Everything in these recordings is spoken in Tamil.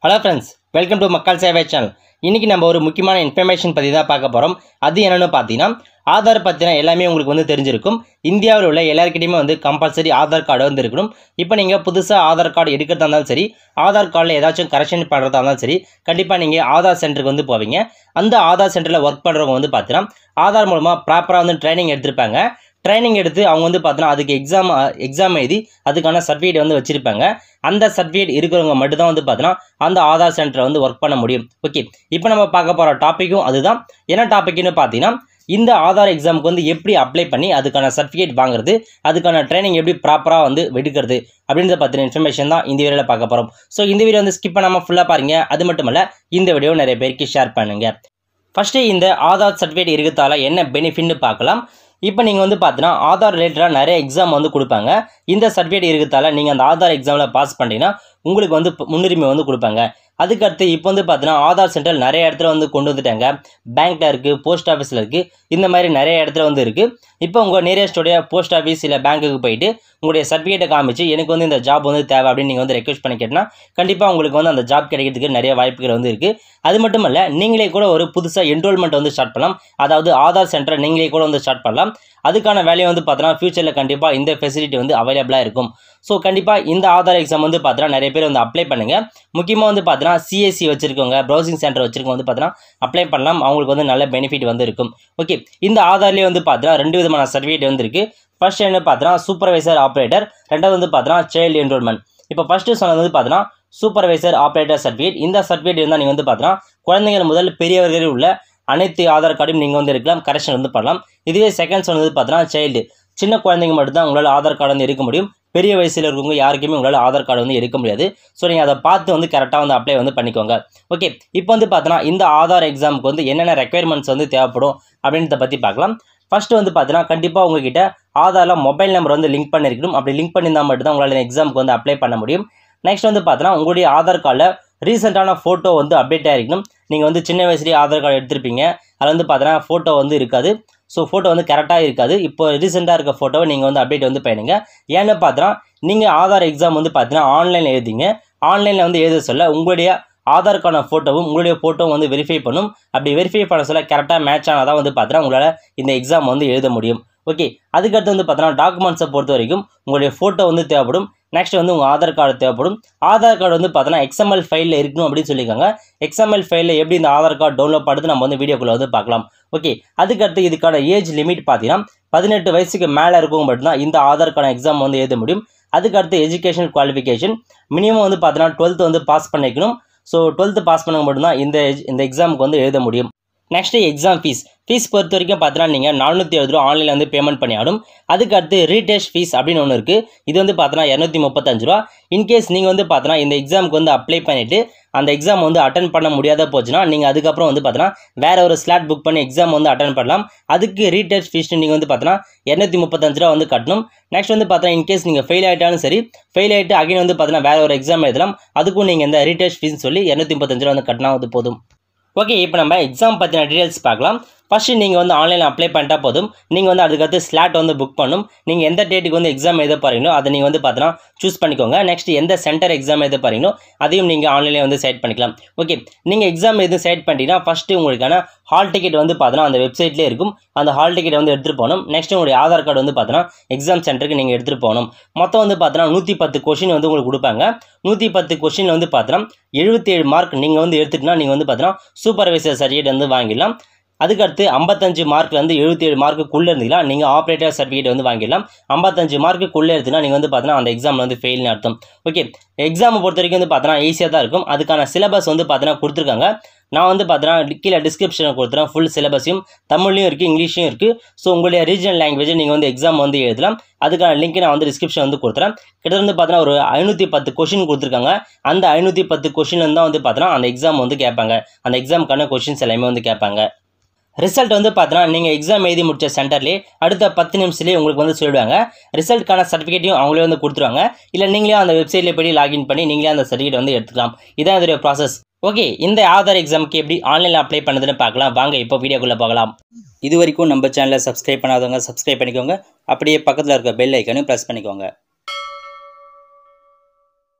ஹலோ ஃப்ரெண்ட்ஸ் வெல்கம் டு மக்கள் சேவை சேனல் இன்றைக்கி நம்ம ஒரு முக்கியமான இன்ஃபர்மேஷன் பற்றி தான் பார்க்க போகிறோம் அது என்னென்னு பார்த்தீங்கன்னா ஆதார் பற்றின எல்லாமே உங்களுக்கு வந்து தெரிஞ்சிருக்கும் இந்தியாவில் உள்ள எல்லாருக்கிட்டையுமே வந்து கம்பல்சரி ஆதார் கார்டு வந்து இருக்கணும் இப்போ நீங்கள் புதுசாக ஆதார் கார்டு எடுக்கிறதா இருந்தாலும் சரி ஆதார் கார்டில் ஏதாச்சும் கரெக்ஷன் பண்ணுறதா இருந்தாலும் சரி கண்டிப்பாக நீங்கள் ஆதார் சென்டருக்கு வந்து போவீங்க அந்த ஆதார் சென்டரில் ஒர்க் பண்ணுறவங்க வந்து பார்த்தீங்கன்னா ஆதார் மூலமாக ப்ராப்பராக வந்து ட்ரைனிங் எடுத்திருப்பாங்க ட்ரைனிங் எடுத்து அவங்க வந்து பார்த்தோன்னா அதுக்கு எக்ஸாம் எக்ஸாம் எழுதி அதுக்கான சர்டிஃபிகேட் வந்து வச்சுருப்பாங்க அந்த சர்டிஃபிகேட் இருக்கிறவங்க மட்டும் தான் வந்து பார்த்தோன்னா அந்த ஆதார் சென்டரை வந்து ஒர்க் பண்ண முடியும் ஓகே இப்போ நம்ம பார்க்க போகிற டாப்பிக்கும் அதுதான் என்ன டாப்பிக்னு பார்த்தீங்கன்னா இந்த ஆதார் எக்ஸாமுக்கு வந்து எப்படி அப்ளை பண்ணி அதுக்கான சர்டிஃபிகேட் வாங்குறது அதுக்கான ட்ரைனிங் எப்படி ப்ராப்பராக வந்து எடுக்கிறது அப்படின்றத பற்றின இன்ஃபர்மேஷன் தான் இந்த வீடியோவில் பார்க்க போகிறோம் ஸோ இந்த வீடியோ வந்து ஸ்கிப் பண்ணாமல் ஃபுல்லாக பாருங்க அது மட்டும் இல்ல இந்த வீடியோ நிறைய பேருக்கு ஷேர் பண்ணுங்க ஃபஸ்ட்டு இந்த ஆதார் சர்டிஃபிகேட் இருக்கிறதால என்ன பெனிஃபிட்னு பார்க்கலாம் இப்போ நீங்கள் வந்து பார்த்தீங்கன்னா ஆதார் ரிலேட்டடாக நிறைய எக்ஸாம் வந்து கொடுப்பாங்க இந்த சர்டிஃபிகேட் இருக்கிறதால நீங்கள் அந்த ஆதார் எக்ஸாமில் பாஸ் பண்ணிட்டீங்கன்னா உங்களுக்கு வந்து முன்னுரிமை வந்து கொடுப்பாங்க அதுக்கடுத்து இப்போ வந்து பார்த்தீங்கன்னா ஆதார் சென்டர் நிறைய இடத்துல வந்து கொண்டு வந்துட்டாங்க பேங்க்கில் இருக்குது போஸ்ட் ஆஃபீஸில் இருக்குது இந்த மாதிரி நிறைய இடத்துல வந்து இருக்குது இப்போ உங்கள் நியரஸ்டோடைய போஸ்ட் ஆஃபீஸ் இல்லை பேங்க்குக்கு போயிட்டு உங்களுடைய சர்டிஃபிகேட்டை காமிச்சு எனக்கு வந்து இந்த ஜாப் வந்து தேவை அப்படின்னு நீங்கள் வந்து ரெக்வஸ்ட் பண்ணி கேட்டால் கண்டிப்பாக உங்களுக்கு வந்து அந்த ஜாப் கிடைக்கிறதுக்கு நிறைய வாய்ப்புகள் வந்து இருக்குது அது மட்டும் இல்லை நீங்களே கூட ஒரு புதுசாக என்ரோல்மெண்ட் வந்து ஸ்டார்ட் பண்ணலாம் அதாவது ஆதார் சென்டரை நீங்களே கூட வந்து ஸ்டார்ட் பண்ணலாம் அதுக்கான வேலையை வந்து பார்த்தோன்னா ஃபியூச்சரில் கண்டிப்பாக இந்த ஃபெசிலிட்டி வந்து அவைலபிளாக இருக்கும் ஸோ கண்டிப்பாக இந்த ஆதார் எக்ஸாம் வந்து பார்த்தோன்னா நிறைய பேர் வந்து அப்ளை பண்ணுங்கள் முக்கியமாக வந்து பார்த்தோன்னா சிஎஸ்சி வச்சிருக்கவங்க ப்ரௌசிங் சென்டர் வச்சிருக்கவங்க வந்து பார்த்தோன்னா அப்ளை பண்ணலாம் அவங்களுக்கு வந்து நல்ல பெனிஃபிட் வந்து இருக்கும் ஓகே இந்த ஆதார்லேயே வந்து பார்த்தோன்னா ரெண்டு விதமான சர்டிஃபிகேட் வந்து இருக்குது ஃபர்ஸ்ட் என்ன பார்த்தோன்னா சூப்பர்வைசர் ஆப்ரேட்டர் ரெண்டாவது வந்து பார்த்தோன்னா சைல்டு என்ரோல்மெண்ட் இப்போ ஃபஸ்ட்டு சொன்னது வந்து பார்த்தோன்னா சூப்பர்வைசர் ஆப்ரேட்டர் சர்டிஃபிகேட் இந்த சர்டிஃபிகேட் இருந்தால் நீங்கள் வந்து பார்த்தோன்னா குழந்தைகள் முதல் பெரியவர்கள் உள்ள அனைத்து ஆதார் கார்டும் நீங்கள் வந்து இருக்கலாம் கரெக்ஷன் வந்து பண்ணலாம் இதுவே செகண்ட் சொன்னது பார்த்தோன்னா சைல்டு சின்ன குழந்தைங்க மட்டும் தான் உங்களால் ஆதார் கார்டு வந்து எடுக்க முடியும் பெரிய வயசில் இருக்கவங்க யாருக்குமே உங்களால் ஆதார் கார்டு வந்து எடுக்க முடியாது ஸோ நீங்கள் அதை பார்த்து வந்து கரெக்டாக வந்து அப்ளை வந்து பண்ணிக்கோங்க ஓகே இப்போ வந்து பார்த்தோன்னா இந்த ஆதார் எக்ஸாமுக்கு வந்து என்னென்ன ரெக்குயர்மெண்ட்ஸ் வந்து தேவைப்படும் அப்படின்றத பற்றி பார்க்கலாம் ஃபஸ்ட்டு வந்து பார்த்தீங்கன்னா கண்டிப்பாக உங்ககிட்ட ஆதாரில் மொபைல் நம்பர் வந்து லிங்க் பண்ணியிருக்கணும் அப்படி லிங்க் பண்ணியிருந்தால் மட்டும் தான் உங்களால் எக்ஸாமுக்கு வந்து அப்ளை பண்ண முடியும் நெக்ஸ்ட் வந்து பார்த்தீங்கன்னா உங்களுடைய ஆதார் கார்டில் ரீசெண்டான ஃபோட்டோ வந்து அப்டேட் ஆகிருக்கணும் நீங்கள் வந்து சின்ன வயசுலேயே ஆதார் கார்டு எடுத்திருப்பீங்க அதில் வந்து பார்த்தீங்கன்னா ஃபோட்டோ வந்து இருக்காது ஸோ ஃபோட்டோ வந்து கரெக்டாக இருக்காது இப்போ ரீசெண்டாக இருக்க ஃபோட்டோவை நீங்கள் வந்து அப்டேட் வந்து பண்ணுங்க ஏன்னு பார்த்தீங்கன்னா நீங்கள் ஆதார் எக்ஸாம் வந்து பார்த்தீங்கன்னா ஆன்லைனில் எழுதிங்க ஆன்லைனில் வந்து எழுத சொல்ல உங்களுடைய ஆதாருக்கான ஃபோட்டோவும் உங்களுடைய ஃபோட்டோவும் வந்து வெரிஃபை பண்ணும் அப்படி வெரிஃபை பண்ண சொல்ல கரெக்டாக மேட்ச் ஆனால் தான் வந்து பார்த்தீங்கன்னா உங்களால் இந்த எக்ஸாம் வந்து எழுத முடியும் ஓகே அதுக்கடுத்து வந்து பார்த்தீங்கன்னா டாக்குமெண்ட்ஸை பொறுத்த வரைக்கும் உங்களுடைய ஃபோட்டோ வந்து தேவைப்படும் நெக்ஸ்ட் வந்து உங்கள் ஆதார் கார்டு தேவைப்படும் ஆதார் கார்டு வந்து பார்த்தீங்கன்னா எக்ஸ்எம்எல் ஃபைலில் இருக்கணும் அப்படின்னு சொல்லியிருக்காங்க எக்ஸ்எம்எல் ஃபைலில் எப்படி இந்த ஆதார் கார்டு டவுன்லோட் பண்ணுறது நம்ம வந்து வீடியோக்குள்ளே வந்து பார்க்கலாம் ஓகே அதுக்கடுத்து இதுக்கான ஏஜ் லிமிட் பார்த்தீங்கன்னா பதினெட்டு வயசுக்கு மேலே இருக்கவங்க மட்டும்தான் இந்த ஆதார்க்கான எக்ஸாம் வந்து எழுத முடியும் அதுக்கடுத்து எஜுகேஷன் குவாலிஃபிகேஷன் மினிமம் வந்து பார்த்தீங்கன்னா டுவெல்த்து வந்து பாஸ் பண்ணிக்கணும் ஸோ டுவெல்த்து பாஸ் பண்ணவங்க மட்டும்தான் இந்த இந்த எக்ஸாமுக்கு வந்து எழுத முடியும் நெக்ஸ்ட்டு எக்ஸாம் ஃபீஸ் ஃபீஸ் பொறுத்த வரைக்கும் பார்த்தீங்கன்னா நீங்கள் நானூற்றி எழுபது ரூபா ஆன்லைனில் வந்து பேமெண்ட் பண்ணி ஆடும் அதுக்கு அடுத்து ரீடெஸ்ட் ஃபீஸ் அப்படின்னு ஒன்று இருக்குது இது வந்து பார்த்தோன்னா இரநூத்தி முப்பத்தஞ்சு ரூபா இன்கேஸ் நீங்கள் வந்து பார்த்தோன்னா இந்த எக்ஸாமுக்கு வந்து அப்ளை பண்ணிவிட்டு அந்த எக்ஸாம் வந்து அட்டன் பண்ண முடியாத போச்சுன்னா நீங்கள் அதுக்கப்புறம் வந்து பார்த்தோன்னா வேறு ஒரு ஸ்லாட் புக் பண்ணி எக்ஸாம் வந்து அட்டன் பண்ணலாம் அதுக்கு ரீடெஸ்ட் ஃபீஸ் நீங்கள் வந்து பார்த்தோன்னா இரநூத்தி முப்பத்தஞ்சு ரூபா வந்து கட்டணும் நெக்ஸ்ட் வந்து பார்த்தோன்னா இன்கேஸ் நீங்கள் ஃபெயில் ஆகிட்டாலும் சரி ஃபெயில் ஆகிட்டு அகைன் வந்து பார்த்தோன்னா வேறு ஒரு எக்ஸாம் எழுதலாம் அதுக்கும் நீங்கள் இந்த ரீடெஸ்ட் ஃபீஸ் சொல்லி இரநூத்தி முப்பத்தஞ்சு ரூபா வந்து கட்டினா வந்து போதும் ஓகே இப்போ நம்ம எக்ஸாம் பற்றின டீட்டெயில்ஸ் பார்க்கலாம் ஃபஸ்ட்டு நீங்கள் வந்து ஆன்லைனில் அப்ளை பண்ணிட்டா போதும் நீங்கள் வந்து அதுக்கடுத்து ஸ்லாட் வந்து புக் பண்ணும் நீங்கள் எந்த டேட்டுக்கு வந்து எக்ஸாம் எழுத போகிறீங்களோ அதை நீங்கள் வந்து பார்த்தோன்னா சூஸ் பண்ணிக்கோங்க நெக்ஸ்ட் எந்த சென்டர் எக்ஸாம் எழுத போகிறீங்களோ அதையும் நீங்கள் ஆன்லைனில் வந்து செலக்ட் பண்ணிக்கலாம் ஓகே நீங்கள் எக்ஸாம் எதுவும் செலக்ட் பண்ணிட்டீங்கன்னா ஃபஸ்ட்டு உங்களுக்கான ஹால் டிக்கெட் வந்து பார்த்தோன்னா அந்த வெப்சைட்லேயே இருக்கும் அந்த ஹால் டிக்கெட் வந்து எடுத்துகிட்டு போகணும் நெக்ஸ்ட் உங்களுடைய ஆதார் கார்டு வந்து பார்த்தோன்னா எக்ஸாம் சென்டருக்கு நீங்கள் எடுத்துகிட்டு போகணும் மொத்தம் வந்து பார்த்தோன்னா நூற்றி பத்து கொஷின் வந்து உங்களுக்கு கொடுப்பாங்க நூற்றி பத்து கொஷினில் வந்து பார்த்தோன்னா எழுபத்தேழு மார்க் நீங்கள் வந்து எடுத்துட்டுனா நீங்கள் வந்து பார்த்தோன்னா சூப்பர்வைசர் சர்டிஃபிகேட் வந்து வாங்கிடலாம் அதுக்கடுத்து ஐம்பத்தஞ்சு மார்க்லேருந்து எழுபத்தேழு மார்க்குள்ளே இருந்தீங்களா நீங்கள் ஆப்ரேட்டர் சர்டிஃபிகேட் வந்து வாங்கிடலாம் ஐம்பத்தஞ்சு மார்க்குள்ளே எடுத்துனா நீங்கள் வந்து பார்த்தீங்கன்னா அந்த எக்ஸாமில் வந்து ஃபெயில்னு அர்த்தம் ஓகே எக்ஸாமை பொறுத்த வரைக்கும் வந்து பார்த்தோன்னா ஈஸியாக தான் இருக்கும் அதுக்கான சிலபஸ் வந்து பார்த்தீங்கன்னா கொடுத்துருக்காங்க நான் வந்து பார்த்தீங்கன்னா கீழே டிஸ்கிரிப்ஷனில் கொடுத்துறேன் ஃபுல் சிலபஸையும் தமிழ்லையும் இருக்குது இங்கிலீஷும் இருக்குது ஸோ உங்களுடைய ரீஜனல் லாங்குவேஜை நீங்கள் வந்து எக்ஸாம் வந்து எழுதலாம் அதுக்கான லிங்க் நான் வந்து டிஸ்கிரிப்ஷன் வந்து கொடுத்துறேன் கிட்டத்தட்ட வந்து பார்த்தீங்கன்னா ஒரு ஐநூற்றி பத்து கொஷின் கொடுத்துருக்காங்க அந்த ஐநூற்றி பத்து கொஷின் தான் வந்து பார்த்தீங்கன்னா அந்த எக்ஸாம் வந்து கேட்பாங்க அந்த எக்ஸாமுக்கான கொஷின்ஸ் எல்லாமே வந்து கேட்பாங்க ரிசல்ட் வந்து பார்த்தீங்கன்னா நீங்கள் எக்ஸாம் எழுதி முடிச்ச சென்டர்லேயே அடுத்த பத்து நிமிஷத்துலேயே உங்களுக்கு வந்து சொல்லிடுவாங்க ரிசல்ட்கான சர்டிஃபிகேட்டையும் அவங்களே வந்து கொடுத்துருவாங்க இல்லை நீங்களே அந்த வெப்சைட்டில் போய் லாகின் பண்ணி நீங்களே அந்த சர்டிஃபிகேட் வந்து எடுத்துக்கலாம் இதான் இதோடைய ப்ராசஸ் ஓகே இந்த ஆதார் எக்ஸாமுக்கு எப்படி ஆன்லைனில் அப்ளை பண்ணுறதுன்னு பார்க்கலாம் வாங்க இப்போ வீடியோக்குள்ளே பார்க்கலாம் இது வரைக்கும் நம்ம சேனலை சப்ஸ்கிரைப் பண்ணாதவங்க சப்ஸ்கிரைப் பண்ணிக்கோங்க அப்படியே பக்கத்தில் இருக்க பெல் ஐக்கனையும் ப்ரெஸ் பண்ணிக்கோங்க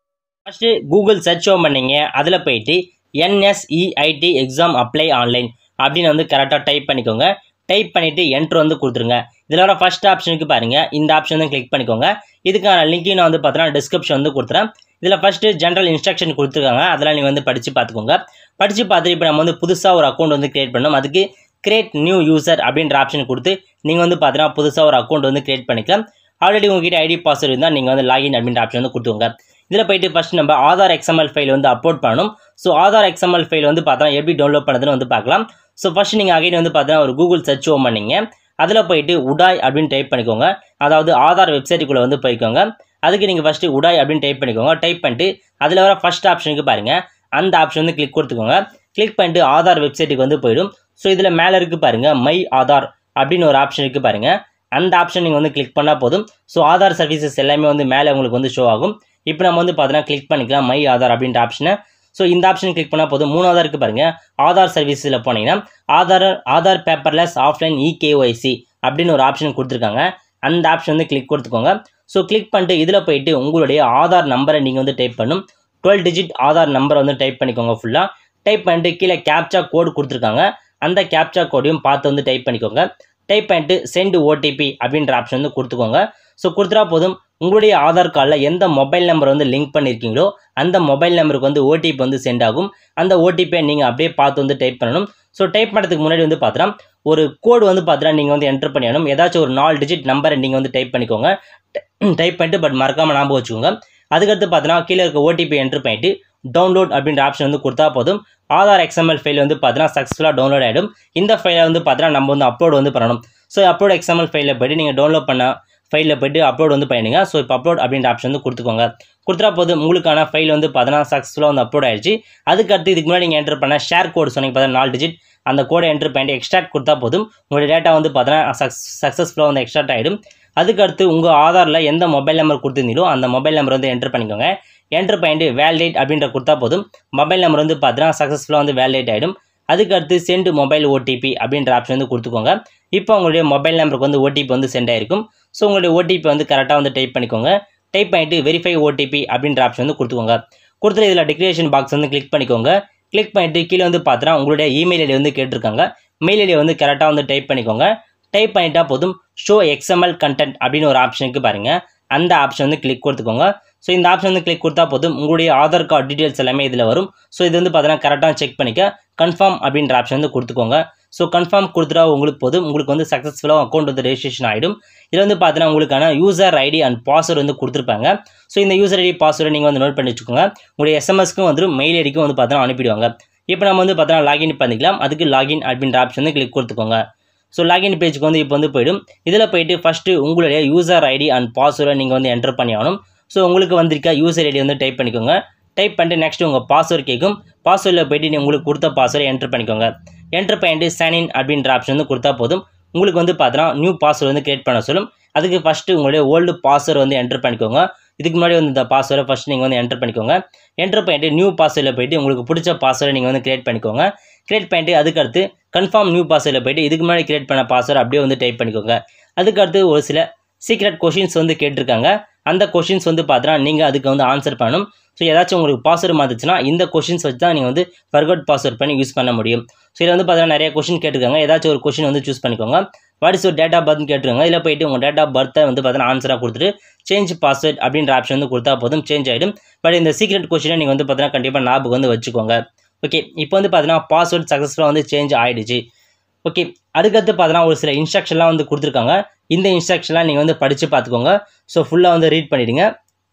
ஃபஸ்ட்டு கூகுள் சர்ச் ஓம் பண்ணீங்க அதில் போயிட்டு என்எஸ்இஐடி எக்ஸாம் அப்ளை ஆன்லைன் அப்படின்னு வந்து கரெக்டாக டைப் பண்ணிக்கோங்க டைப் பண்ணிவிட்டு என்ட்ரு வந்து கொடுத்துருங்க இதில் வர ஃபஸ்ட் ஆப்ஷனுக்கு பாருங்கள் இந்த ஆப்ஷன் வந்து கிளிக் பண்ணிக்கோங்க இதுக்கான லிங்க்கையும் நான் வந்து பார்த்தோன்னா டிஸ்கிரிப்ஷன் வந்து கொடுத்துறேன் இதில் ஃபஸ்ட்டு ஜென்ரல் இன்ஸ்ட்ரக்ஷன் கொடுத்துருக்காங்க அதெல்லாம் நீங்கள் வந்து படித்து பார்த்துக்கோங்க படித்து பார்த்துட்டு இப்போ நம்ம வந்து புதுசாக ஒரு அக்கௌண்ட் வந்து க்ரியேட் பண்ணோம் அதுக்கு கிரியேட் நியூ யூசர் அப்படின்ற ஆப்ஷன் கொடுத்து நீங்கள் வந்து பார்த்தீங்கன்னா புதுசாக ஒரு அக்கௌண்ட் வந்து க்ரியேட் பண்ணிக்கலாம் ஆல்ரெடி உங்ககிட்ட ஐடி பாஸ்வேர்டு இருந்தால் நீங்கள் வந்து லாகின் அப்படின்ற ஆப்ஷன் வந்து கொடுத்துங்க இதில் போயிட்டு ஃபஸ்ட் நம்ம ஆதார் எக்ஸ்எம்எல் ஃபைல் வந்து அப்லோட் பண்ணணும் ஸோ ஆதார் எக்ஸ்எம்எல் ஃபைல் வந்து பார்த்தோன்னா எப்படி டவுன்லோட் பண்ணுறதுன்னு வந்து பார்க்கலாம் ஸோ ஃபஸ்ட் நீங்கள் அகைன் வந்து பார்த்தீங்கன்னா ஒரு கூகுள் சர்ச் ஓம் பண்ணீங்க அதில் போயிட்டு உடாய் அப்படின்னு டைப் பண்ணிக்கோங்க அதாவது ஆதார் வெப்சைட்டுக்குள்ளே வந்து போய்க்கோங்க அதுக்கு நீங்கள் ஃபஸ்ட்டு உடாய் அப்படின்னு டைப் பண்ணிக்கோங்க டைப் பண்ணிட்டு அதில் வர ஃபஸ்ட் ஆப்ஷனுக்கு பாருங்கள் அந்த ஆப்ஷன் வந்து கிளிக் கொடுத்துக்கோங்க கிளிக் பண்ணிட்டு ஆதார் வெப்சைட்டுக்கு வந்து போயிடும் ஸோ இதில் மேலே இருக்குது பாருங்கள் மை ஆதார் அப்படின்னு ஒரு ஆப்ஷன் இருக்குது பாருங்கள் அந்த ஆப்ஷன் நீங்கள் வந்து கிளிக் பண்ணால் போதும் ஸோ ஆதார் சர்வீசஸ் எல்லாமே வந்து மேலே உங்களுக்கு வந்து ஷோ ஆகும் இப்போ நம்ம வந்து பார்த்தீங்கன்னா கிளிக் பண்ணிக்கலாம் மை ஆதார் அப்படின்ற ஆப்ஷனை ஸோ இந்த ஆப்ஷன் கிளிக் பண்ணால் போதும் மூணாவது இருக்குது பாருங்கள் ஆதார் சர்வீஸில் போனீங்கன்னா Aadhaar Aadhaar paperless offline eKYC அப்படின்னு ஒரு ஆப்ஷன் கொடுத்துருக்காங்க அந்த ஆப்ஷன் வந்து கிளிக் கொடுத்துக்கோங்க ஸோ கிளிக் பண்ணிட்டு இதில் போயிட்டு உங்களுடைய ஆதார் நம்பரை நீங்கள் வந்து டைப் பண்ணும் டுவெல் டிஜிட் ஆதார் நம்பரை வந்து டைப் பண்ணிக்கோங்க ஃபுல்லாக டைப் பண்ணிட்டு கீழே கேப்சா கோடு கொடுத்துருக்காங்க அந்த கேப்சா கோடையும் பார்த்து வந்து டைப் பண்ணிக்கோங்க டைப் பண்ணிட்டு சென்ட் ஓடிபி அப்படின்ற ஆப்ஷன் வந்து கொடுத்துக்கோங்க ஸோ கொடுத்துட்டா போதும் உங்களுடைய ஆதார் கார்டில் எந்த மொபைல் நம்பர் வந்து லிங்க் பண்ணியிருக்கீங்களோ அந்த மொபைல் நம்பருக்கு வந்து ஓடிபி வந்து சென்ட் ஆகும் அந்த ஓடிபியை நீங்கள் அப்படியே பார்த்து வந்து டைப் பண்ணணும் ஸோ டைப் பண்ணுறதுக்கு முன்னாடி வந்து பார்த்தோன்னா ஒரு கோடு வந்து பார்த்தீங்கன்னா நீங்கள் வந்து என்டர் பண்ணிடணும் ஏதாச்சும் ஒரு நாலு டிஜிட் நம்பரை நீங்கள் வந்து டைப் பண்ணிக்கோங்க டைப் பண்ணிட்டு பட் மறக்காமல் ஞாபகம் வச்சுக்கோங்க அதுக்கடுத்து பார்த்தீங்கன்னா கீழே இருக்க ஓடிபி என்டர் பண்ணிட்டு டவுன்லோட் அப்படின்ற ஆப்ஷன் வந்து கொடுத்தா போதும் ஆதார் எக்ஸ்எம்எல் ஃபைல் வந்து பார்த்தீங்கன்னா சக்ஸஸ்ஃபுல்லாக டவுன்லோட் ஆகிடும் இந்த ஃபைலை வந்து பார்த்தீங்கன்னா நம்ம வந்து அப்லோட் வந்து பண்ணணும் ஸோ அப்லோட் எக்ஸ்எம்எல் ஃபைலில் போய்ட்டு நீங்கள் டவுன்லோட் பண்ண ஃபைலில் போய்ட்டு அப்லோட் வந்து பண்ணிடுங்க ஸோ இப்போ அப்லோட் அப்படின்ற ஆப்ஷன் வந்து கொடுத்துக்கோங்க கொடுத்தா போதும் உங்களுக்கான ஃபைல் வந்து பார்த்தீங்கன்னா சக்ஸஸ்ஃபுல்லாக வந்து அப்லோட் ஆயிடுச்சு அதுக்கடுத்து இதுக்கு முன்னாடி நீங்கள் என்டர் பண்ண ஷேர் கோடு சொன்னீங்க பார்த்தீங்கன்னா நாலு டிஜிட் அந்த கோடை என்டர் பண்ணிட்டு எக்ஸ்ட்ராக்ட் கொடுத்தா போதும் உங்களுடைய டேட்டா வந்து பார்த்தீங்கன்னா சக்ஸ் சக்ஸஸ்ஃபுல்லாக வந்து எக்ஸ்ட்ராக்ட் ஆகிடும் அதுக்கடுத்து உங்கள் ஆதாரில் எந்த மொபைல் நம்பர் கொடுத்துருந்தீங்களோ அந்த மொபைல் நம்பர் வந்து என்டர் பண்ணிக்கோங்க என்டர் பண்ணிட்டு வேலிடேட் அப்படின்ற கொடுத்தா போதும் மொபைல் நம்பர் வந்து பார்த்தீங்கன்னா சக்ஸஸ்ஃபுல்லாக வந்து வேலிடேட் ஆகிடும் அதுக்கடுத்து சென்ட் மொபைல் ஓடிபி அப்படின்ற ஆப்ஷன் வந்து கொடுத்துக்கோங்க இப்போ உங்களுடைய மொபைல் நம்பருக்கு வந்து ஓடிபி வந்து சென்ட் ஆயிருக்கும் ஸோ உங்களுடைய ஓடிபி வந்து கரெக்டாக வந்து டைப் பண்ணிக்கோங்க டைப் பண்ணிட்டு வெரிஃபை ஓடிபி அப்படின்ற ஆப்ஷன் வந்து கொடுத்துக்கோங்க கொடுத்துட்டு இதில் டிக்ளரேஷன் பாக்ஸ் வந்து கிளிக் பண்ணிக்கோங்க கிளிக் பண்ணிட்டு கீழே வந்து பார்த்தீங்கன்னா உங்களுடைய இமெயில் ஐடி வந்து கேட்டிருக்காங்க மெயில் ஐடி வந்து கரெக்டாக வந்து டைப் பண்ணிக்கோங்க டைப் பண்ணிட்டா போதும் ஷோ எக்ஸ்எம்எல் கண்டென்ட் அப்படின்னு ஒரு ஆப்ஷனுக்கு பாருங்கள் அந்த ஆப்ஷன் வந்து கிளிக் கொடுத்துக்கோங்க ஸோ இந்த ஆப்ஷன் வந்து கிளிக் கொடுத்தா போதும் உங்களுடைய ஆதார் கார்டு டீட்டெயில்ஸ் எல்லாமே இதில் வரும் ஸோ இது வந்து பார்த்தீங்கன்னா கரெக்டாக செக் பண்ணிக்க கன்ஃபார்ம் அப்படின்ற ஆப்ஷன் வந்து கொடுத்துக்கோங்க ஸோ கன்ஃபார்ம் கொடுத்துட்டா உங்களுக்கு போதும் உங்களுக்கு வந்து சக்ஸஸ்ஃபுல்லாக அக்கௌண்ட் வந்து ரெஜிஸ்ட்ரேஷன் ஆகிடும் இதில் வந்து பார்த்தீங்கன்னா உங்களுக்கான யூசர் ஐடி அண்ட் பாஸ்வேர்டு வந்து கொடுத்துருப்பாங்க ஸோ இந்த யூசர் ஐடி பாஸ்வேர்டை நீங்கள் வந்து நோட் பண்ணி வச்சுக்கோங்க உங்களுடைய எஸ்எம்எஸ்க்கும் வந்து மெயில் ஐடிக்கும் வந்து பார்த்தீங்கன்னா அனுப்பிடுவாங்க இப்போ நம்ம வந்து பார்த்தீங்கன்னா லாகின் பண்ணிக்கலாம் அதுக்கு லாகின் அப்படின்ற ஆப்ஷன் வந்து கிளிக் கொடுத்துக்கோங்க ஸோ லாகின் பேஜுக்கு வந்து இப்போ வந்து போயிடும் இதில் போயிட்டு ஃபஸ்ட்டு உங்களுடைய யூசர் ஐடி அண்ட் பாஸ்வேர்டை நீங்கள் வந்து என்டர் பண்ணி ஆகணும் ஸோ உங்களுக்கு வந்திருக்க யூசர் ஐடி வந்து டைப் பண்ணிக்கோங்க டைப் பண்ணிட்டு நெக்ஸ்ட் உங்கள் பாஸ்வேர்டு கேட்கும் பாஸ்வேர்டில் போயிட்டு நீங்கள் உங்களுக்கு கொடுத்த பாஸ்வேர்டை என்டர் பண்ணிக்கோங்க என்டர் பண்ணிட்டு சைன் இன் அப்படின்ற ஆப்ஷன் வந்து கொடுத்தா போதும் உங்களுக்கு வந்து பார்த்தீங்கன்னா நியூ பாஸ்வேர்டு வந்து கிரியேட் பண்ண சொல்லும் அதுக்கு ஃபஸ்ட்டு உங்களுடைய ஓல்டு பாஸ்வேர்டு வந்து என்டர் பண்ணிக்கோங்க இதுக்கு முன்னாடி வந்து இந்த பாஸ்வேர்டை ஃபஸ்ட் நீங்கள் வந்து என்டர் பண்ணிக்கோங்க என்டர் பண்ணிட்டு நியூ பாஸ்வேர்டில் போயிட்டு உங்களுக்கு பிடிச்ச பாஸ்வேர்டை நீங்கள் வந்து கிரியேட் பண்ணிக்கோங்க கிரியேட் பண்ணிட்டு அதுக்கடுத்து கன்ஃபார்ம் நியூ பாஸ்வேர்டில் போயிட்டு இதுக்கு முன்னாடி கிரியேட் பண்ண பாஸ்வேர்டு அப்படியே வந்து டைப் பண்ணிக்கோங்க அதுக்கடுத்து ஒரு சில சீக்ரெட் கொஷின்ஸ் வந்து கேட்டிருக்காங்க அந்த கொஷின்ஸ் வந்து பார்த்தீங்கன்னா நீங்கள் அதுக்கு வந்து ஆன்சர் பண்ணணும் ஸோ ஏதாச்சும் உங்களுக்கு பாஸ்வேர்டு மாற்றுச்சுன்னா இந்த கொஷின்ஸ் வச்சு தான் நீங்கள் வந்து ஃபர்கட் பாஸ்வேர்ட் பண்ணி யூஸ் பண்ண முடியும் ஸோ இதில் வந்து பார்த்தீங்கன்னா நிறைய கொஷின் கேட்டிருக்காங்க ஏதாச்சும் ஒரு கொஷின் வந்து சூஸ் பண்ணிக்கோங்க what is your date of பர்த்னு கேட்டுருங்க இதில் போயிட்டு உங்கள் டேட் ஆஃப் பர்த்தை வந்து பார்த்தீங்கன்னா ஆன்சராக கொடுத்துட்டு சேஞ்ச் பாஸ்வேர்ட் அப்படின்ற ஆப்ஷன் வந்து கொடுத்தா போதும் சேஞ்ச் ஆகிடும் பட் இந்த சீக்ரெட் கொஷினை நீங்கள் வந்து பார்த்தீங்கன்னா கண்டிப்பாக ஞாபகம் வந்து வச்சுக்கோங்க ஓகே இப்போ வந்து பார்த்தீங்கன்னா பாஸ்வேர்ட் சக்ஸஸ்ஃபுல்லாக வந்து சேஞ்ச் ஆகிடுச்சு ஓகே அதுக்கடுத்து பார்த்தீங்கன்னா ஒரு சில இன்ஸ்ட்ரக்ஷன்லாம் வந்து கொடுத்துருக்காங்க இந்த இன்ஸ்ட்ரக்ஷன்லாம் நீங்கள் வந்து படித்து பார்த்துக்கோங்க ஸோ ஃபுல்லாக வந்து ரீட் பண்ணிவிடுங்க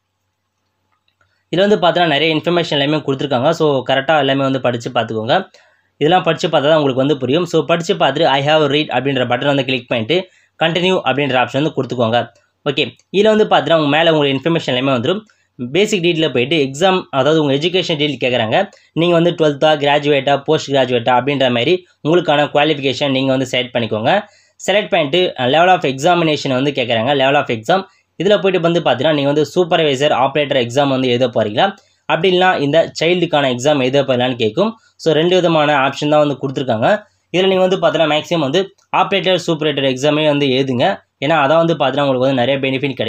இதில் வந்து பார்த்தீங்கன்னா நிறைய இன்ஃபர்மேஷன் எல்லாமே கொடுத்துருக்காங்க ஸோ கரெக்டாக எல்லாமே வந்து படித்து பார்த்துக்கோங்க இதெல்லாம் படித்து பார்த்தா தான் உங்களுக்கு வந்து புரியும் ஸோ படித்து பார்த்துட்டு ஐ ஹாவ் ரீட் அப்படின்ற பட்டன் வந்து கிளிக் பண்ணிட்டு கண்டினியூ அப்படின்ற ஆப்ஷன் வந்து கொடுத்துக்கோங்க ஓகே இதில் வந்து பார்த்தீங்கன்னா உங்கள் மேலே உங்களுக்கு இன்ஃபர்மேஷன் எல்லாமே வந்துடும் பேசிக் டீட்டில் போயிட்டு எக்ஸாம் அதாவது உங்கள் எஜுகேஷன் டீட்டெயில் கேட்குறாங்க நீங்கள் வந்து டுவெல்த்தா கிராஜுவேட்டா போஸ்ட் கிராஜுவேட்டா அப்படின்ற மாதிரி உங்களுக்கான குவாலிஃபிகேஷன் நீங்கள் வந்து செலக்ட் பண்ணிக்கோங்க செலக்ட் பண்ணிட்டு லெவல் ஆஃப் எக்ஸாமினேஷன் வந்து கேட்குறாங்க லெவல் ஆஃப் எக்ஸாம் இதில் போயிட்டு வந்து பார்த்தீங்கன்னா நீங்கள் வந்து சூப்பர்வைசர் ஆப்ரேட்டர் எக்ஸாம் வந்து எழுத போகிறீங்களா அப்படி இல்லைனா இந்த சைல்டுக்கான எக்ஸாம் எழுத போகலான்னு கேட்கும் ஸோ ரெண்டு விதமான ஆப்ஷன் தான் வந்து கொடுத்துருக்காங்க இதில் நீங்கள் வந்து பார்த்தீங்கன்னா மேக்ஸிமம் வந்து ஆப்ரேட்டர் சூப்பரேட்டர் எக்ஸாமே வந்து எழுதுங்க ஏன்னா அதான் வந்து பார்த்தீங்கன்னா உங்களுக்கு வந்து நிறைய பெனிஃபிட் கிடைக்கும்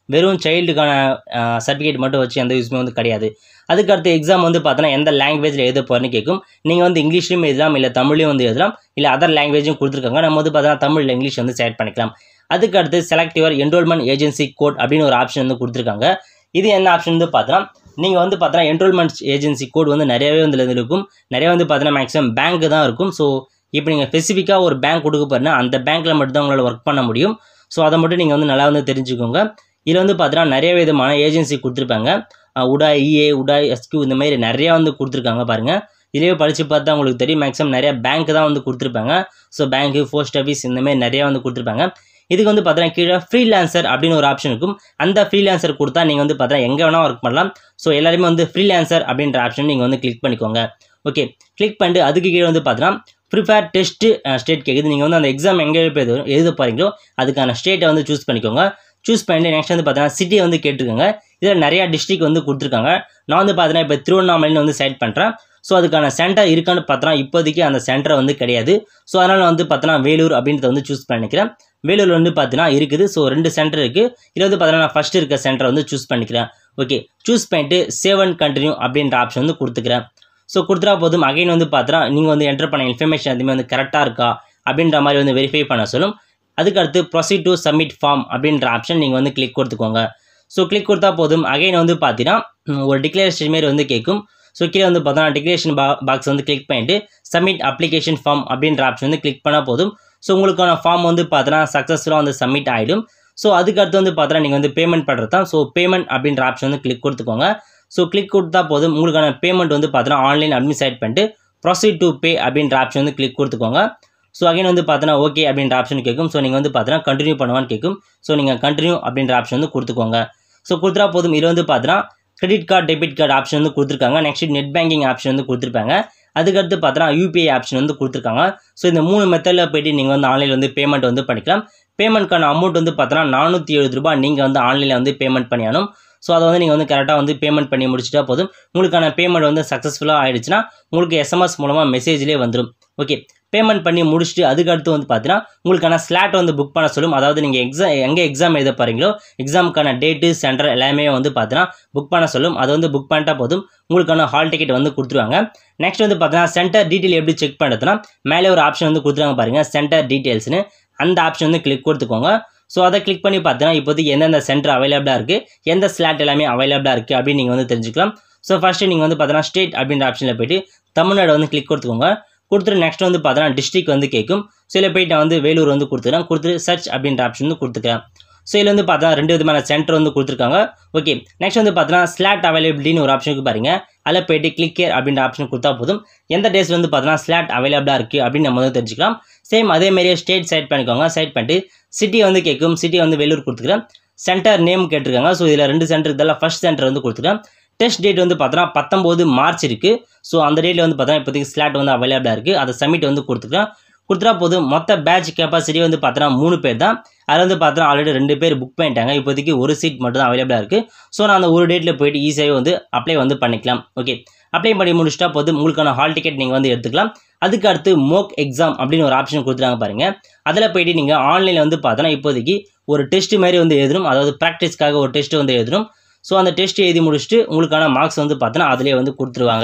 வெறும் சைல்டுக்கான சர்டிஃபிகேட் மட்டும் வச்சு எந்த யூஸுமே வந்து கிடையாது அதுக்கு அடுத்த எக்ஸாம் வந்து பார்த்தோன்னா எந்த லாங்குவேஜில் எழுத போகிறேன்னு கேட்கும் நீங்கள் வந்து இங்கிலீஷ்லையும் எழுதலாம் இல்லை தமிழ்லையும் வந்து எழுதலாம் இல்லை அதர் லாங்குவேஜும் கொடுத்துருக்காங்க நம்ம வந்து பார்த்தோன்னா தமிழ் இல்லை இங்கிலீஷ் வந்து செலக்ட் பண்ணிக்கலாம் அதுக்கு அடுத்து select your enrolment agency code அப்படின்னு ஒரு ஆப்ஷன் வந்து கொடுத்துருக்காங்க இது என்ன ஆப்ஷன் வந்து பார்த்தோன்னா நீங்கள் வந்து பார்த்தோன்னா என்ரோல்மெண்ட் ஏஜென்சி கோட் வந்து நிறையவே வந்து இதுல இருக்கும் நிறைய வந்து பார்த்தோன்னா மேக்ஸிமம் பேங்க் தான் இருக்கும் ஸோ இப்போ நீங்கள் ஸ்பெசிஃபிக்காக ஒரு பேங்க் கொடுக்க போறீங்கன்னா அந்த பேங்க்கில் மட்டும் தான் உங்களால் ஒர்க் பண்ண முடியும் ஸோ அதை மட்டும் நீங்கள் வந்து நல்லா வந்து தெரிஞ்சுக்கோங்க இதில் வந்து பார்த்தீங்கன்னா நிறைய விதமான ஏஜென்சி கொடுத்துருப்பாங்க அஹ் உடா இஏ உடா எஸ்கியூ இந்த மாதிரி நிறையா வந்து கொடுத்துருக்காங்க பாருங்கள் இதுலேயே படித்து பார்த்தா உங்களுக்கு தெரியும் மேக்ஸிமம் நிறைய பேங்க் தான் வந்து கொடுத்துருப்பாங்க ஸோ பேங்க்கு போஸ்ட் ஆஃபீஸ் இந்த மாதிரி நிறையா வந்து கொடுத்துருப்பாங்க இதுக்கு வந்து பார்த்தீங்கன்னா கீழே ஃப்ரீலான்சர் அப்படின்னு ஒரு ஆப்ஷன் இருக்கும் அந்த ஃப்ரீலான்சர் கொடுத்தா நீங்கள் வந்து பார்த்தீங்கன்னா எங்கே வேணால் ஒர்க் பண்ணலாம் ஸோ எல்லாருமே வந்து ஃப்ரீலான்சர் அப்படின்ற ஆப்ஷன் நீங்கள் வந்து கிளிக் பண்ணிக்கோங்க ஓகே கிளிக் பண்ணிட்டு அதுக்கு கீழே வந்து பார்த்தீங்கன்னா ப்ரிப்பேர் டெஸ்ட்டு ஸ்டேட் கேட்குது நீங்கள் வந்து அந்த எக்ஸாம் எங்கே எழுத எழுத போகிறீங்களோ அதுக்கான ஸ்டேட்டை வந்து சூஸ் பண்ணிக்கோங்க சூஸ் பண்ணிட்டு நெக்ஸ்ட் வந்து பார்த்தீங்கன்னா சிட்டியை வந்து கேட்டிருக்காங்க இதில் நிறையா டிஸ்ட்ரிக் வந்து கொடுத்துருக்காங்க நான் வந்து பார்த்தீங்கன்னா இப்போ திருவண்ணாமலைன்னு வந்து செலக்ட் பண்ணுறேன் ஸோ அதுக்கான சென்டர் இருக்கான்னு பார்த்தோன்னா இப்போதைக்கு அந்த சென்டர் வந்து கிடையாது ஸோ அதனால் வந்து பார்த்தோன்னா வேலூர் அப்படின்றத வந்து சூஸ் பண்ணிக்கிறேன் வேலூர் வந்து பார்த்தீங்கன்னா இருக்குது ஸோ ரெண்டு சென்டர் இருக்குது இதில் வந்து பார்த்தீங்கன்னா நான் ஃபஸ்ட்டு இருக்க சென்டரை வந்து சூஸ் பண்ணிக்கிறேன் ஓகே சூஸ் பண்ணிட்டு சேவ் அண்ட் கண்டினியூ அப்படின்ற ஆப்ஷன் வந்து கொடுத்துக்கிறேன் ஸோ கொடுத்துட்டா போதும் அகைன் வந்து பார்த்தா நீங்கள் வந்து என்டர் பண்ண இன்ஃபர்மேஷன் எதுவுமே வந்து கரெக்டாக இருக்கா அப்படின்ற மாதிரி வந்து வெரிஃபை பண்ண சொல்லும் அதுக்கு அடுத்து ப்ரொசீட் டு சப்மிட் ஃபார்ம் அப்படின்ற ஆப்ஷன் நீங்கள் வந்து கிளிக் கொடுத்துக்கோங்க ஸோ கிளிக் கொடுத்தா போதும் அகைன் வந்து பார்த்தீங்கன்னா ம், ஒரு டிக்ளரேஷன் மாரி வந்து கேட்கும் ஸோ கீழே வந்து பார்த்தோன்னா டிக்ளரேஷன் பா பாக்ஸ் வந்து கிளிக் பண்ணிட்டு சப்மிட் அப்ளிகேஷன் ஃபார்ம் அப்படின்ற ஆப்ஷன் வந்து கிளிக் பண்ணால் போதும் ஸோ உங்களுக்கான ஃபார்ம் வந்து பார்த்தோன்னா சக்ஸஸ்ஃபுல்லாக வந்து சப்மிட் ஆகிடும் ஸோ அதுக்கு அடுத்து வந்து பார்த்தோன்னா நீங்கள் வந்து பேமெண்ட் பண்ணுறது தான் ஸோ பேமெண்ட் அப்படின்ற ஆப்ஷன் வந்து கிளிக் கொடுத்துக்கோங்க ஸோ கிளிக் கொடுத்தா போதும் உங்களுக்கான பேமெண்ட் வந்து பார்த்தோன்னா ஆன்லைன் அட்மிட் பண்ணிட்டு ப்ரொசீட் டு பே அப்படின்ற ஆப்ஷன் வந்து கிளிக் கொடுத்துக்கோங்க ஸோ அகைன் வந்து பார்த்தோன்னா ஓகே அப்படின்ற ஆப்ஷன் கேட்கும் ஸோ நீங்கள் வந்து பார்த்தோன்னா கண்டினியூ பண்ணுவான்னு கேட்கும் ஸோ நீங்கள் கண்டினியூ அப்படின்ற ஆப்ஷன் வந்து கொடுத்துக்கோங்க ஸோ கொடுத்துட்டா போதும் இது வந்து பார்த்தோன்னா credit card debit card option வந்து கொடுத்துருக்காங்க நெக்ஸ்ட் நெட் பேங்கிங் ஆப்ஷன் வந்து கொடுத்துருப்பாங்க அதுக்கடுத்து பார்த்தோன்னா யூபிஐ ஆப்ஷன் வந்து கொடுத்துருக்காங்க ஸோ இந்த மூணு மெத்தடில் போயிட்டு நீங்கள் வந்து ஆன்லைனில் வந்து பேமெண்ட் வந்து பண்ணிக்கலாம் பேமெண்ட்க்கான அமௌண்ட் வந்து பார்த்தோன்னா நானூற்றி எழுபது ரூபாய் நீங்கள் வந்து ஆன்லைனில் வந்து பேமெண்ட் பண்ணியானும் ஸோ அதை வந்து நீங்கள் வந்து கரெக்டாக வந்து பேமெண்ட் பண்ணி முடிச்சிட்டா போதும் உங்களுக்கான பேமெண்ட் வந்து சக்ஸஸ்ஃபுல்லாக ஆயிடுச்சுன்னா உங்களுக்கு எஸ்எம்எஸ் மூலமாக மெசேஜ்லேயே வந்துடும் ஓகே பேமெண்ட் பண்ணி முடிச்சுட்டு அதுக்கு அடுத்து வந்து பார்த்தீங்கன்னா உங்களுக்கான ஸ்லாட் வந்து புக் பண்ண சொல்லும் அதாவது நீங்கள் எக்ஸாம் எங்கே எக்ஸாம் எழுத போகிறீங்களோ எக்ஸாமுக்கான டேட்டு சென்டர் எல்லாமே வந்து பார்த்தீங்கன்னா புக் பண்ண சொல்லும் அதை வந்து புக் பண்ணிட்டா போதும் உங்களுக்கான ஹால் டிக்கெட் வந்து கொடுத்துருவாங்க நெக்ஸ்ட் வந்து பார்த்தீங்கன்னா சென்டர் டீட்டெயில் எப்படி செக் பண்ணுறதுனா மேலே ஒரு ஆப்ஷன் வந்து கொடுத்துருவாங்க பாருங்கள் சென்டர் டீட்டெயில்ஸ்னு அந்த ஆப்ஷன் வந்து கிளிக் கொடுத்துக்கோங்க ஸோ அதை கிளிக் பண்ணி பார்த்தீங்கன்னா இப்போதைக்கு எந்தெந்த சென்டர் அவைலபிளாக இருக்குது எந்த ஸ்லாட் எல்லாமே அவைலபிளாக இருக்குது அப்படின்னு நீங்கள் வந்து தெரிஞ்சுக்கலாம் ஸோ ஃபஸ்ட்டு நீங்கள் வந்து பார்த்தீங்கன்னா ஸ்டேட் அப்படின்ற ஆப்ஷனில் போயிட்டு தமிழ்நாடு வந்து கிளிக் கொடுத்துக்கோங்க கொடுத்துட்டு நெக்ஸ்ட் வந்து பார்த்தீங்கன்னா டிஸ்ட்ரிக் வந்து கேட்கும் ஸோ இதில் போயிட்டு நான் வந்து வேலூர் வந்து கொடுத்துக்கிறேன் கொடுத்துட்டு சர்ச் அப்படின்ற ஆப்ஷன் வந்து கொடுத்துக்கிறேன் ஸோ இதில் வந்து பார்த்தா ரெண்டு விதமான சென்டர் வந்து கொடுத்துருக்காங்க ஓகே நெக்ஸ்ட் வந்து பார்த்தீங்கன்னா ஸ்லாட் அவைலபிலிட்டின்னு ஒரு ஆப்ஷனுக்கு பாருங்க அதில் போயிட்டு கிளிக் கேர் அப்படின்ற ஆப்ஷன் கொடுத்தா போதும் எந்த டேஸ்ல வந்து பார்த்தீங்கன்னா ஸ்லாட் அவைலபிளாக இருக்குது அப்படின்னு நம்ம வந்து தெரிஞ்சுக்கலாம் சேம் அதே மாதிரியே ஸ்டேட் செலக்ட் பண்ணிக்கோங்க செலக்ட் பண்ணிட்டு சிட்டி வந்து கேட்கும் சிட்டி வந்து வேலூர் கொடுத்துக்கிறேன் சென்டர் நேம் கேட்டிருக்காங்க ஸோ இதில் ரெண்டு சென்டர் இதெல்லாம் ஃபர்ஸ்ட் சென்டர் வந்து கொடுத்துக்கிறேன் டெஸ்ட் டேட் வந்து பார்த்தோன்னா பத்தொம்போது மார்ச் இருக்குது ஸோ அந்த டேட்டில் வந்து பார்த்தோன்னா இப்போதைக்கு ஸ்லாட் வந்து அவைலபிளாக இருக்குது அதை சப்மிட் வந்து கொடுத்துக்கிறேன் கொடுத்துட்டா போதும் மொத்த பேட்ச் கெப்பாசிட்டி வந்து பார்த்தோன்னா மூணு பேர் தான் அதில் வந்து பார்த்தோன்னா ஆல்ரெடி ரெண்டு பேர் புக் பண்ணிட்டாங்க இப்போதைக்கு ஒரு சீட் மட்டும் தான் அவைலபிளாக இருக்குது ஸோ நான் அந்த ஒரு டேட்டில் போயிட்டு ஈஸியாகவே வந்து அப்ளை வந்து பண்ணிக்கலாம் ஓகே அப்ளை பண்ணி முடிச்சிட்டா போதும் உங்களுக்கான ஹால் டிக்கெட் நீங்கள் வந்து எடுத்துக்கலாம் அதுக்கு அடுத்து மோக் எக்ஸாம் அப்படின்னு ஒரு ஆப்ஷன் கொடுத்துருக்காங்க பாருங்க அதில் போயிட்டு நீங்கள் ஆன்லைனில் வந்து பார்த்தோன்னா இப்போதைக்கு ஒரு டெஸ்ட் மாதிரி வந்து எழுதணும் அதாவது ப்ராக்டிஸ்க்காக ஒரு டெஸ்ட் வந்து எழுதணும் ஸோ அந்த டெஸ்ட் எழுதி முடிச்சுட்டு உங்களுக்கான மார்க்ஸ் வந்து பார்த்தோன்னா அதிலே வந்து கொடுத்துருவாங்க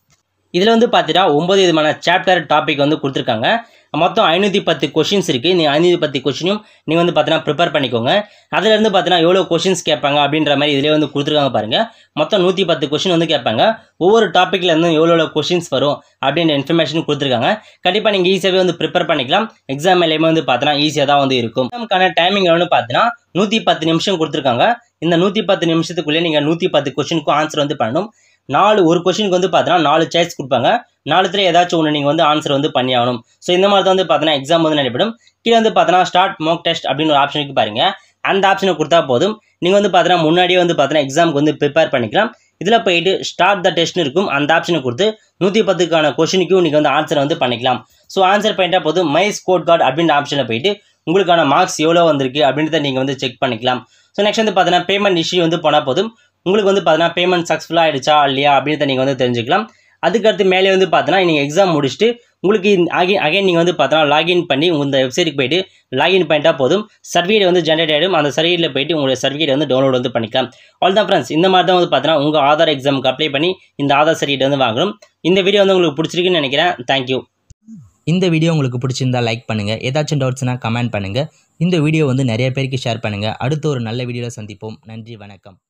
இதில் வந்து பார்த்தீங்கன்னா ஒம்பது விதமான சாப்டர் டாபிக் வந்து கொடுத்துருக்காங்க மொத்தம் ஐநூற்றி பத்து கொஷின்ஸ் இருக்குது நீங்கள் ஐநூற்றி பத்து கொஷினும் நீங்கள் வந்து பார்த்தீங்கன்னா ப்ரிப்பேர் பண்ணிக்கோங்க அதுலேருந்து பார்த்தீங்கன்னா எவ்வளோ கொஷின்ஸ் கேட்பாங்க அப்படின்ற மாதிரி இதிலே வந்து கொடுத்துருக்காங்க பாருங்கள் மொத்தம் நூற்றி பத்து கொஷின் வந்து கேட்பாங்க ஒவ்வொரு டாப்பிக்கில் இருந்தும் எவ்வளோ எவ்வளோ கொஷின்ஸ் வரும் அப்படின்ற இன்ஃபர்மேஷன் கொடுத்துருக்காங்க கண்டிப்பாக நீங்கள் ஈஸியாகவே வந்து ப்ரிப்பேர் பண்ணிக்கலாம் எக்ஸாம் எல்லாமே வந்து பார்த்தீங்கன்னா ஈஸியாக தான் வந்து இருக்கும் எக்ஸாமுக்கான டைமிங் வந்து பார்த்தீங்கன்னா நூற்றி பத்து நிமிஷம் கொடுத்துருக்காங்க இந்த நூற்றி பத்து நிமிஷத்துக்குள்ளே நீங்கள் நூற்றி பத்து கொஷினுக்கும் ஆன்சர் வந்து பண்ணணும் நாலு ஒரு கொஷினுக்கு வந்து பார்த்தீங்கன்னா நாலு சாய்ஸ் கொடுப்பாங்க நாலுத்துல ஏதாச்சும் ஒன்று நீங்கள் வந்து ஆன்சர் வந்து பண்ணி ஆகணும் ஸோ இந்த மாதிரி தான் வந்து பார்த்தீங்கன்னா எக்ஸாம் வந்து நடைபெறும் கீழே வந்து பார்த்தீங்கன்னா ஸ்டார்ட் மோக் டெஸ்ட் அப்படின்னு ஒரு ஆப்ஷனுக்கு பாருங்க அந்த ஆப்ஷனை கொடுத்தா போதும் நீங்கள் வந்து பார்த்தீங்கன்னா முன்னாடியே வந்து பார்த்தீங்கன்னா எக்ஸாமுக்கு வந்து ப்ரிப்பேர் பண்ணிக்கலாம் இதில் போயிட்டு ஸ்டார்ட் த டெஸ்ட்னு இருக்கும் அந்த ஆப்ஷனை கொடுத்து நூற்றி பத்துக்கான கொஷினுக்கும் நீங்கள் வந்து ஆன்சர் வந்து பண்ணிக்கலாம் ஸோ ஆன்சர் பண்ணிட்டா போதும் மை ஸ்கோட் கார்டு அப்படின்ற ஆப்ஷனில் போயிட்டு உங்களுக்கான மார்க்ஸ் எவ்வளோ வந்திருக்கு அப்படின்றத நீங்கள் வந்து செக் பண்ணிக்கலாம் ஸோ நெக்ஸ்ட் வந்து பார்த்தீங்கன்னா பேமெண்ட் இஷ்யூ வந்து போனால் போதும் உங்களுக்கு வந்து பார்த்தீங்கன்னா பேமெண்ட் சக்ஸஸ்ஃபுல்லாக ஆயிடுச்சா இல்லையா அப்படின்றத நீங்கள் வந்து தெரிஞ்சுக்கலாம் அதுக்கடுத்து மேலே வந்து பார்த்தீங்கன்னா நீங்கள் எக்ஸாம் முடிச்சுட்டு உங்களுக்கு அகைன் அகைன் நீங்கள் வந்து பார்த்தோன்னா லாகின் பண்ணி இந்த வெப்சைட்டுக்கு போயிட்டு லாகின் பண்ணிட்டா போதும் சர்டிஃபிகேட் வந்து ஜென்ரேட் ஆகிடும் அந்த சர்டிஃபிகேட்டில் போயிட்டு உங்களுடைய சர்டிஃபிகேட் வந்து டவுன்லோட் வந்து பண்ணிக்கலாம் ஆல் தான் ஃப்ரெண்ட்ஸ் இந்த மாதிரி தான் வந்து பார்த்தோன்னா உங்கள் ஆதார் எக்ஸாமுக்கு அப்ளை பண்ணி இந்த ஆதார் சர்டிஃபிகேட் வந்து வாங்கணும் இந்த வீடியோ வந்து உங்களுக்கு பிடிச்சிருக்குன்னு நினைக்கிறேன் தேங்க்யூ இந்த வீடியோ உங்களுக்கு பிடிச்சிருந்தா லைக் பண்ணுங்கள் ஏதாச்சும் டவுட்ஸ்னால் கமெண்ட் பண்ணுங்கள் இந்த வீடியோ வந்து நிறைய பேருக்கு ஷேர் பண்ணுங்கள் அடுத்த ஒரு நல்ல வீடியோவில் சந்திப்போம் நன்றி வணக்கம்